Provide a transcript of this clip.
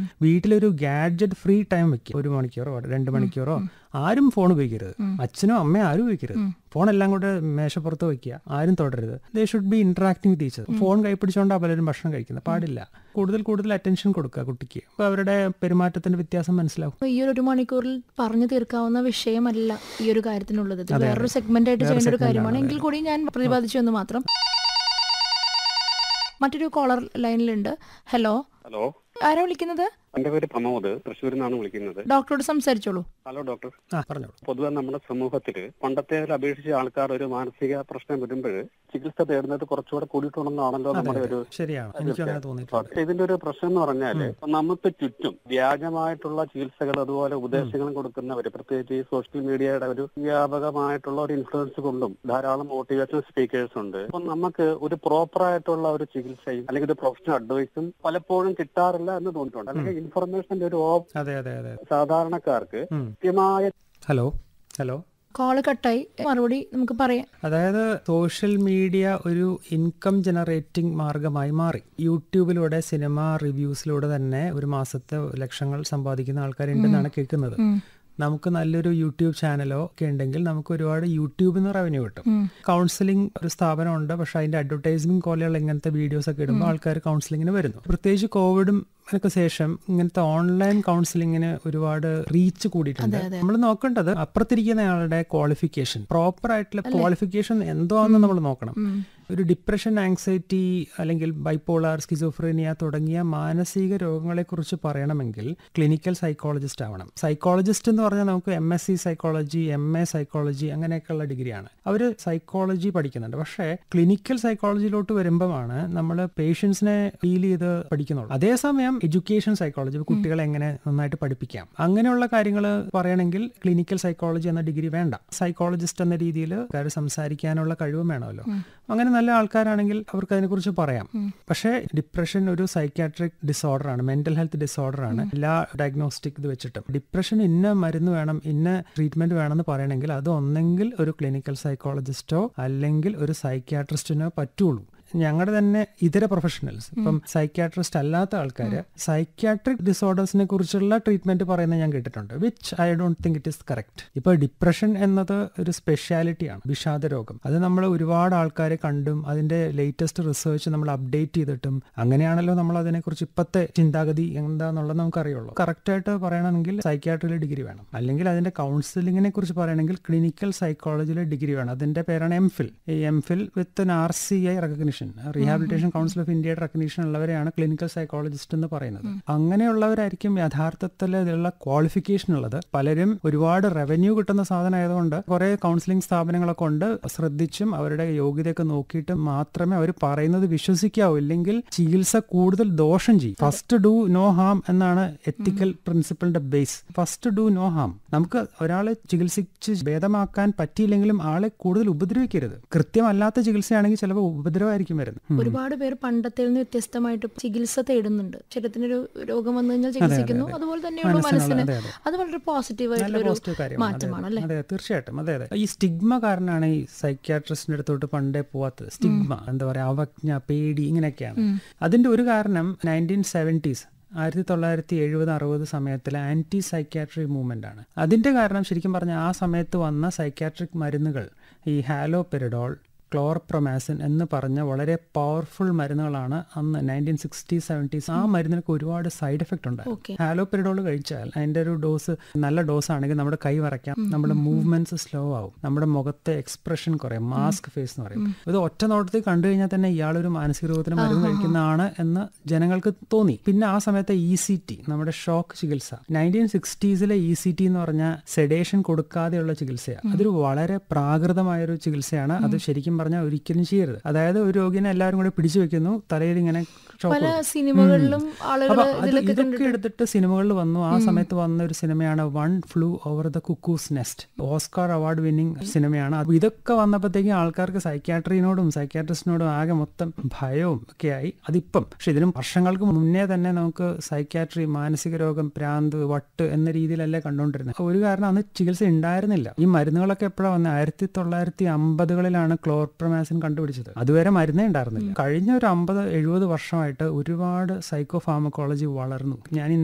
വീട്ടിലൊരു gadget free time വെക്കുക ഒരു മണിക്കൂറോ രണ്ട് മണിക്കൂറോ ആരും ഫോൺ ഉപയോഗിക്കരുത് അച്ഛനോ അമ്മയോ ആരും ഉപയോഗിക്കരുത് ഫോൺ എല്ലാം കൂടെ മേശപ്പുറത്ത് വെക്കുക ആരും തുടരുത് they should be interacting with teacher phone കൈപ്പിടിച്ചുകൊണ്ടാണ് പലരും ഭക്ഷണം കഴിക്കുന്നത് പാടില്ല കൂടുതൽ കൂടുതൽ അറ്റൻഷൻ കൊടുക്കുക കുട്ടിക്ക് അപ്പോൾ അവരുടെ പെരുമാറ്റത്തിന്റെ വ്യത്യാസം മനസ്സിലാവും ഈ ഒരു ഒരു മണിക്കൂറിൽ പറഞ്ഞു തീർക്കാവുന്ന വിഷയമല്ല ഈ ഒരു കാര്യത്തിനുള്ളത് ഇത് വേറൊരു സെഗ്മെന്റ് ആയിട്ട് ചെയ്യേണ്ട ഒരു കാര്യമാണ് എങ്കിൽ കൂടി ഞാൻ പ്രതിപാദിച്ചു എന്ന് മാത്രം മറ്റൊരു കോളർ ലൈനിലുണ്ട് ഹലോ ഹലോ ആരാ വിളിക്കുന്നത് എന്റെ പേര് പ്രമോദ് തൃശ്ശൂരിൽ നിന്നാണ് വിളിക്കുന്നത് ഡോക്ടറോട് സംസാരിച്ചോളൂ ഹലോ ഡോക്ടർ ആ പറഞ്ഞോളൂ പൊതുവെ നമ്മുടെ സമൂഹത്തിൽ പണ്ടത്തെ അപേക്ഷിച്ച് ആൾക്കാർ ഒരു മാനസിക പ്രശ്നം വരുമ്പോൾ ചികിത്സ തേടുന്നത് കുറച്ചുകൂടെ കൂടിയിട്ടുണ്ടെന്നാണല്ലോ നമ്മുടെ ഒരു ശരിയാണ് എനിക്കും അങ്ങനെ തോന്നിയിട്ടുണ്ട് പക്ഷേ ഇതിന്റെ ഒരു പ്രശ്നം എന്ന് പറഞ്ഞാല് ഇപ്പൊ നമുക്ക് ചുറ്റും വ്യാജമായിട്ടുള്ള ചികിത്സകൾ അതുപോലെ ഉപദേശങ്ങളും കൊടുക്കുന്നവര് പ്രത്യേകിച്ച് ഈ സോഷ്യൽ മീഡിയയുടെ ഒരു വ്യാപകമായിട്ടുള്ള ഒരു ഇൻഫ്ലുവൻസ് കൊണ്ടും ധാരാളം മോട്ടിവേഷൻ സ്പീക്കേഴ്സ് ഉണ്ട് അപ്പൊ നമുക്ക് ഒരു പ്രോപ്പർ ആയിട്ടുള്ള ഒരു ചികിത്സയും അല്ലെങ്കിൽ ഒരു പ്രൊഫഷണൽ അഡ്വൈസും പലപ്പോഴും കിട്ടാറില്ല എന്ന് തോന്നിയിട്ടുണ്ട് അല്ലെങ്കിൽ ഇൻഫർമേഷന്റെ ഒരു ഓ- അതെ അതെ അതെ സാധാരണക്കാർക്ക് ഉം. കൃത്യമായ ഹലോ ഹലോ കോള് കട്ടായി മറുപടി നമുക്ക് പറയാം അതായത് സോഷ്യൽ മീഡിയ ഒരു ഇൻകം ജനറേറ്റിംഗ് മാർഗമായി മാറി യൂട്യൂബിലൂടെ സിനിമ റിവ്യൂസിലൂടെ തന്നെ ഒരു മാസത്തെ ലക്ഷങ്ങൾ സമ്പാദിക്കുന്ന ആൾക്കാരുണ്ടെന്നാണ് കേൾക്കുന്നത് നമുക്ക് നല്ലൊരു യൂട്യൂബ് ചാനലോ ഒക്കെ ഉണ്ടെങ്കിൽ നമുക്ക് ഒരുപാട് യൂട്യൂബിൽ നിന്ന് റവന്യൂ കിട്ടും കൗൺസിലിംഗ് ഒരു സ്ഥാപനമുണ്ട് പക്ഷെ അതിന്റെ അഡ്വർടൈസിംഗ് പോലെയുള്ള ഇങ്ങനത്തെ വീഡിയോസ് ഒക്കെ ഇടുമ്പോൾ ആൾക്കാർ കൗൺസിലിങ്ങിന് വരുന്നു പ്രത്യേകിച്ച് കോവിഡും ഒക്കെ ശേഷം ഇങ്ങനത്തെ ഓൺലൈൻ കൗൺസിലിങ്ങിന് ഒരുപാട് റീച്ച് കൂടിയിട്ടുണ്ട് നമ്മൾ നോക്കേണ്ടത് അപ്പുറത്തിരിക്കുന്ന ആളുടെ ക്വാളിഫിക്കേഷൻ പ്രോപ്പർ ആയിട്ടുള്ള ക്വാളിഫിക്കേഷൻ എന്തോ ആണെന്ന് നമ്മൾ നോക്കണം ഒരു ഡിപ്രഷൻ ആങ്സൈറ്റി അല്ലെങ്കിൽ ബൈപ്പോളാർ സ്കിസോഫ്രീനിയ തുടങ്ങിയ മാനസിക രോഗങ്ങളെക്കുറിച്ച് പറയണമെങ്കിൽ ക്ലിനിക്കൽ സൈക്കോളജിസ്റ്റ് ആവണം സൈക്കോളജിസ്റ്റ് എന്ന് പറഞ്ഞാൽ നമുക്ക് M S C psychology M A psychology അങ്ങനെയൊക്കെയുള്ള ഡിഗ്രിയാണ് അവർ സൈക്കോളജി പഠിക്കുന്നുണ്ട് പക്ഷേ ക്ലിനിക്കൽ സൈക്കോളജിയിലോട്ട് വരുമ്പോഴാണ് നമ്മൾ പേഷ്യൻസിനെ ഡീൽ ചെയ്ത് പഠിക്കുന്നുള്ളൂ അതേസമയം എഡ്യൂക്കേഷൻ സൈക്കോളജി കുട്ടികളെ എങ്ങനെ നന്നായിട്ട് പഠിപ്പിക്കാം അങ്ങനെയുള്ള കാര്യങ്ങൾ പറയണമെങ്കിൽ ക്ലിനിക്കൽ സൈക്കോളജി എന്ന ഡിഗ്രി വേണ്ട സൈക്കോളജിസ്റ്റ് എന്ന രീതിയിൽ കാര്യം സംസാരിക്കാനുള്ള കഴിവും വേണമല്ലോ അങ്ങനെ നല്ല ആൾക്കാരാണെങ്കിൽ അവർക്ക് അതിനെക്കുറിച്ച് പറയാം പക്ഷേ ഡിപ്രഷൻ ഒരു സൈക്യാട്രിക് ഡിസോർഡർ ആണ് മെന്റൽ ഹെൽത്ത് ഡിസോർഡർ ആണ് എല്ലാ ഡയഗ്നോസ്റ്റിക് ഇത് വെച്ചിട്ടും ഡിപ്രഷൻ ഇന്ന മരുന്ന് വേണം ഇന്ന ട്രീറ്റ്മെന്റ് വേണമെന്ന് പറയണമെങ്കിൽ അത് ഒന്നെങ്കിൽ ഒരു ക്ലിനിക്കൽ സൈക്കോളജിസ്റ്റോ അല്ലെങ്കിൽ ഒരു സൈക്യാട്രിസ്റ്റിനോ പറ്റുള്ളൂ ഞങ്ങളുടെ തന്നെ ഇതര പ്രൊഫഷണൽസ് ഇപ്പം സൈക്യാട്രിസ്റ്റ് അല്ലാത്ത ആൾക്കാർ സൈക്യാട്രിക് ഡിസോർഡേഴ്സിനെ കുറിച്ചുള്ള ട്രീറ്റ്മെന്റ് പറയുന്നത് ഞാൻ കേട്ടിട്ടുണ്ട് which I don't think it is correct ഇപ്പൊ ഡിപ്രഷൻ എന്നത് ഒരു സ്പെഷ്യാലിറ്റിയാണ് വിഷാദ രോഗം അത് നമ്മൾ ഒരുപാട് ആൾക്കാരെ കണ്ടും അതിന്റെ ലേറ്റസ്റ്റ് റിസർച്ച് നമ്മൾ അപ്ഡേറ്റ് ചെയ്തിട്ടും അങ്ങനെയാണല്ലോ നമ്മൾ അതിനെക്കുറിച്ച് ഇപ്പോഴത്തെ ചിന്താഗതി എന്താന്നുള്ളത് നമുക്ക് അറിയുള്ളൂ കറക്റ്റ് ആയിട്ട് പറയണമെങ്കിൽ സൈക്യാട്രിയിലെ ഡിഗ്രി വേണം അല്ലെങ്കിൽ അതിന്റെ കൗൺസിലിങ്ങിനെ കുറിച്ച് പറയണമെങ്കിൽ ക്ലിനിക്കൽ സൈക്കോളജിയിലെ ഡിഗ്രി വേണം അതിന്റെ പേരാണ് എം ഫിൽ ഈ M Phil with R C I recognition rehabilitation council of ഇന്ത്യയുടെ റെക്കഗ്നീഷൻ ഉള്ളവരെയാണ് ക്ലിനിക്കൽ സൈക്കോളജിസ്റ്റ് എന്ന് പറയുന്നത് അങ്ങനെയുള്ളവരായിരിക്കും യഥാർത്ഥത്തിൽ ഇതിലുള്ള ക്വാളിഫിക്കേഷൻ ഉള്ളത് പലരും ഒരുപാട് റവന്യൂ കിട്ടുന്ന സാധനം ആയതുകൊണ്ട് കുറെ കൗൺസിലിംഗ് സ്ഥാപനങ്ങളൊക്കെ ഉണ്ട് ശ്രദ്ധിച്ചും അവരുടെ യോഗ്യതയൊക്കെ നോക്കിയിട്ട് മാത്രമേ അവർ പറയുന്നത് വിശ്വസിക്കാവൂ ഇല്ലെങ്കിൽ ചികിത്സ കൂടുതൽ ദോഷം ചെയ്യും ഫസ്റ്റ് ഡു നോ ഹാം എന്നാണ് എത്തിക്കൽ പ്രിൻസിപ്പിളിന്റെ base first do no harm നമുക്ക് ഒരാളെ ചികിത്സിച്ച് ഭേദമാക്കാൻ പറ്റിയില്ലെങ്കിലും ആളെ കൂടുതൽ ഉപദ്രവിക്കരുത് കൃത്യമല്ലാത്ത ചികിത്സയാണെങ്കിൽ ചിലപ്പോൾ ഉപദ്രവമായിരിക്കും വരുന്നത് ഉം. ഒരുപാട് പേർ പണ്ടത്തെ നിന്ന് വ്യത്യസ്തമായിട്ട് ചികിത്സ തേടുന്നുണ്ട് ശരീരത്തിനൊരു രോഗം വന്നു കഴിഞ്ഞാൽ ചികിത്സിക്കുന്നു അതുപോലെ തന്നെയുള്ള മനസ്സിനുള്ള- മനസ്സിന് അതെ, അതെ. അത് വളരെ പോസിറ്റീവ് നല്ല ആയിട്ടുള്ള പോസിറ്റീവ് കാര്യമാണ് അതെ, മാറ്റമാണ് അല്ലെ അതെ തീർച്ചയായിട്ടും അതെ അതെ ഈ സ്റ്റിഗ്മ കാരണമാണ് ഈ സൈക്യാട്രിസ്റ്റിന്റെ അടുത്തോട്ട് പണ്ടേ പോവാത്തത് സ്റ്റിഗ്മ എന്താ പറയാ അവജ്ഞ പേടി ഇങ്ങനെയൊക്കെയാണ് അതിന്റെ ഒരു കാരണം നയൻറ്റീൻ സെവൻറ്റീസ് ആയിരത്തി തൊള്ളായിരത്തി എഴുപത് അറുപത് സമയത്തിലെ ആന്റി സൈക്യാട്രി മൂവ്മെന്റ് ആണ് അതിന്റെ കാരണം ശരിക്കും പറഞ്ഞാൽ ആ സമയത്ത് വന്ന സൈക്യാട്രിക് മരുന്നുകൾ ഈ ഹാലോപെരിഡോൾ ക്ലോർപ്രൊമാസിൻ എന്ന് പറഞ്ഞ വളരെ പവർഫുൾ മരുന്നുകളാണ് അന്ന് നയൻറ്റീൻ സിക്സ്റ്റി സെവൻറ്റീസ് ആ മരുന്നിനൊക്കെ ഒരുപാട് സൈഡ് എഫക്റ്റ് ഉണ്ടായിരുന്നു ഓക്കെ ഹാലോപെരിഡോൾ കഴിച്ചാൽ അതിന്റെ ഒരു ഡോസ് നല്ല ഡോസ് ആണെങ്കിൽ നമ്മുടെ കൈ വരയ്ക്കാം നമ്മുടെ മൂവ്മെന്റ്സ് സ്ലോ ആവും നമ്മുടെ മുഖത്തെ എക്സ്പ്രഷൻ കുറയും മാസ്ക് ഫേസ് എന്ന് പറയും ഇത് ഒറ്റ നോട്ടത്തിൽ കണ്ടു കഴിഞ്ഞാൽ തന്നെ ഇയാളൊരു മാനസിക രോഗത്തിന് മരുന്ന് കഴിക്കുന്നതാണ് എന്ന് ജനങ്ങൾക്ക് തോന്നി പിന്നെ ആ സമയത്തെ ഇ സി ടി നമ്മുടെ ഷോക്ക് ചികിത്സ നയൻറ്റീൻ സിക്സ്റ്റീസിലെ ഇ സി ടി എന്ന് പറഞ്ഞാൽ സെഡേഷൻ കൊടുക്കാതെയുള്ള ചികിത്സയാണ് അതൊരു വളരെ പ്രാകൃതമായ ഒരു ചികിത്സയാണ് അത് ശരിക്കും പറഞ്ഞാൽ ഒരിക്കലും ചെയ്യരുത് അതായത് ഒരു രോഗിനെ എല്ലാവരും കൂടെ പിടിച്ചു വെക്കുന്നു തലയിൽ ഇങ്ങനെ ഷോക്ക് പല കൊടുക്കും. സിനിമകളിലും ആളുകൾ അപ്പൊ അത് ഇതിലൊക്കെ ഇതൊക്കെ എടുത്തിട്ട് സിനിമകളിൽ വന്നു ആ സമയത്ത് വന്ന ഒരു സിനിമയാണ് One Flew Over the Cuckoo's Nest Oscar award winning സിനിമയാണ് അപ്പൊ ഇതൊക്കെ വന്നപ്പോഴത്തേക്കും ആൾക്കാർക്ക് സൈക്യാട്രിനോടും സൈക്യാട്രിസ്റ്റിനോടും ആകെ മൊത്തം ഭയവും ഒക്കെ ആയി അതിപ്പം പക്ഷെ ഇതിനും വർഷങ്ങൾക്ക് മുന്നേ തന്നെ നമുക്ക് സൈക്യാട്രി മാനസിക രോഗം പ്രാന്ത് വട്ട് എന്ന രീതിയിലല്ലേ കണ്ടുകൊണ്ടിരുന്നത് ഒരു കാരണം അന്ന് ചികിത്സ ഉണ്ടായിരുന്നില്ല ഈ മരുന്നുകളൊക്കെ എപ്പോഴാണ് വന്നത് ആയിരത്തി തൊള്ളായിരത്തി അമ്പതുകളിലാണ് ക്ലോർപ്രമാസിൻ കണ്ടുപിടിച്ചത് അതുവരെ മരുന്നേ ഉണ്ടായിരുന്നില്ല കഴിഞ്ഞ ഒരു അമ്പത് എഴുപത് വർഷമായിട്ട് ഒരുപാട് സൈക്കോ ഫാർമക്കോളജി വളർന്നു ഞാൻ ഈ